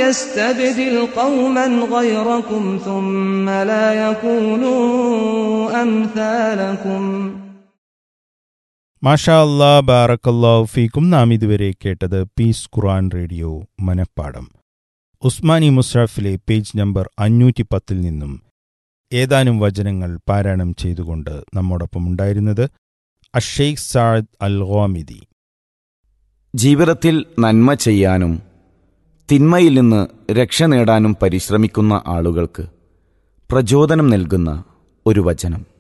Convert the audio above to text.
يستبدل قوما غيركم ثم لا يكونوا أمثالكم മാഷാ അല്ലാ ബാറക്കല്ലാഹു ഫീക്കും നാം ഇതുവരെ കേട്ടത് പീസ് ഖുറാൻ റേഡിയോ മനപ്പാടം ഉസ്മാനി മുസ്രാഫിലെ പേജ് നമ്പർ അഞ്ഞൂറ്റി പത്തിൽ നിന്നും ഏതാനും വചനങ്ങൾ പാരായണം ചെയ്തുകൊണ്ട് നമ്മോടൊപ്പം ഉണ്ടായിരുന്നത് അഷെയ്ഖ് സാദ് അൽ ഗോമിദി ജീവിതത്തിൽ നന്മ ചെയ്യാനും തിന്മയിൽ നിന്ന് രക്ഷ നേടാനും പരിശ്രമിക്കുന്ന ആളുകൾക്ക് പ്രചോദനം നൽകുന്ന ഒരു വചനം